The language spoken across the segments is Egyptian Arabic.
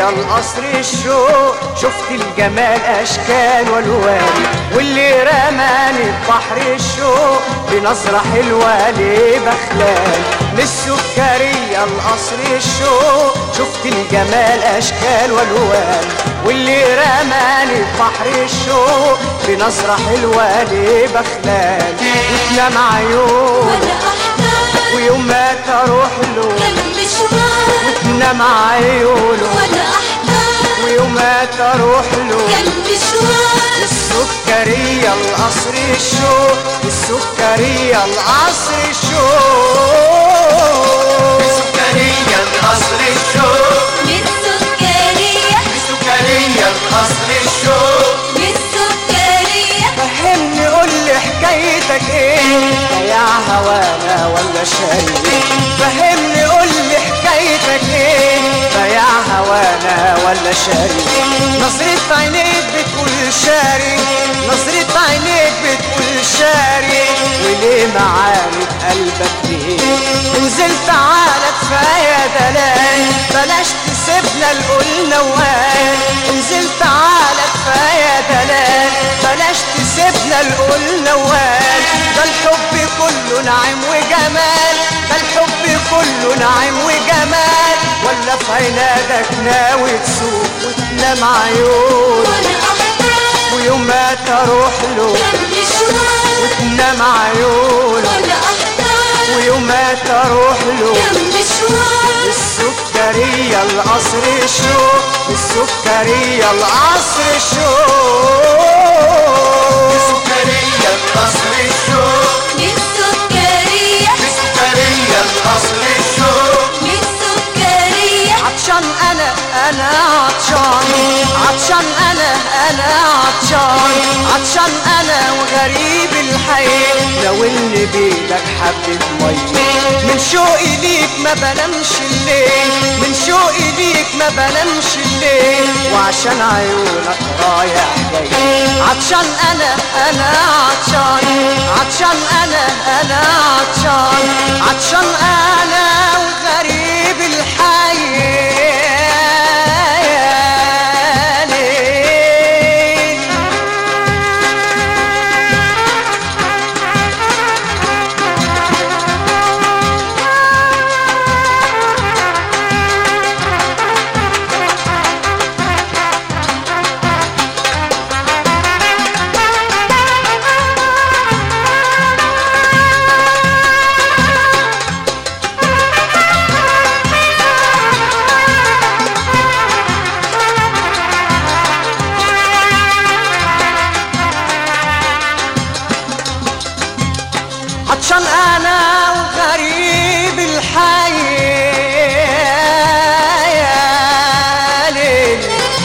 القصر الشوق شفت الجمال اشكال والوان واللي رماني بحر الشوق بنظرة حلوة ليه بخلان من السكرية القصر الشوق شفت الجمال اشكال والوان واللي رماني بحر الشوق بنظرة حلوة ليه بخلان وتنام عيون وانا احتار ويوم ما تروح له كان مشوار تنام عيونه وانا احتار ويوم ما تروح له كان مشوار السكرية القصر الشوق السكرية القصر الشوق السكرية القصر الشوق من سكرية السكرية القصر الشوق من سكرية فهمني قول لي حكايتك ايه بياع هوانا ولا شاري فهمني قول لي حكايتك ايه بياع هوانا ولا شاري نظرة عينيك بتقول شاري نظرة عينيك بتقول شاري وليه معاني قلبك ليه انزل تعالى كفاية دلال بلاش تسيبنا القول نوال انزل تعالى كفاية دلال بلاش تسيبنا القول نوال ده الحب كله نعيم وجمال ده الحب كله نعيم وجمال ولا في عنادك ناوي تسوق وتنام عيون وانا احتار ويوم ما تروح له كان مشوار وتنام عيون وانا احتار ويوم ما تروح له كان مشوار السكرية القصر الشوق السكرية القصر الشوق السكرية القصر الشوق من سكرية السكرية القصر الشوق من سكرية عطشان انا انا عطشان عطشان انا انا عطشان عطشان انا وغريب الحي لو اللي بيدك حبة مية من شوقي ليك ما بنامش الليل من شوقي ليك ما بنامش الليل وعشان عيونك رايح جاي عطشان انا انا عطشان عطشان انا انا عطشان عطشان انا وغريب الحي عطشان انا وغريب الحي يا ليل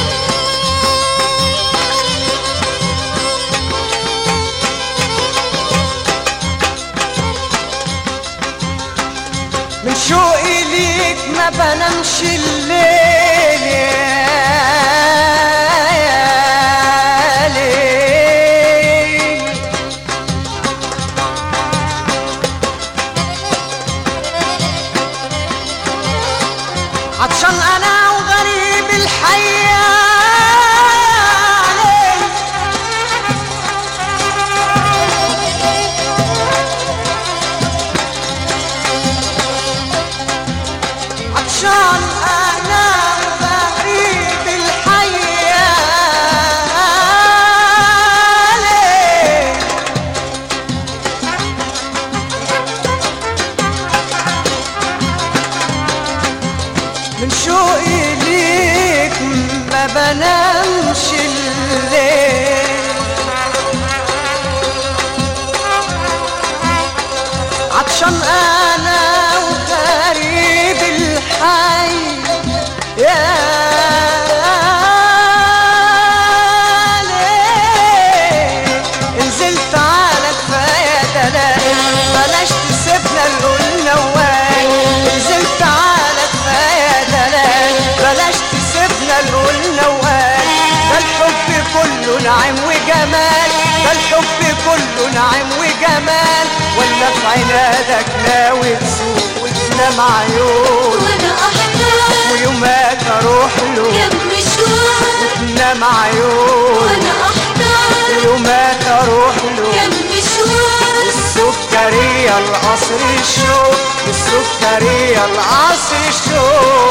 من شوقي ليك ما بنامش الليل يا ليل عطشان انا وغريب الحي عليك عطشان انا وغريب الحي عليك من شوقي ليك ما بنامش الليل عطشان انا وغريب الحي يا ليل انزل تعالى كفايه دلال بلاش تسيبنا نقول نوال انزل تعالى كفايه دلال بلاش تسيبنا نقول نوال ده الحب كله نعيم وجمال ده الحب كله نعيم وجمال ولا في عنادك ناوي تسوق وتنام عيون وانا احتار ويومات اروح له كم مشوار تنام عيون وانا احضر ويومات اروح له كم مشوار السكرية القصر الشوق السكرية القصر الشوق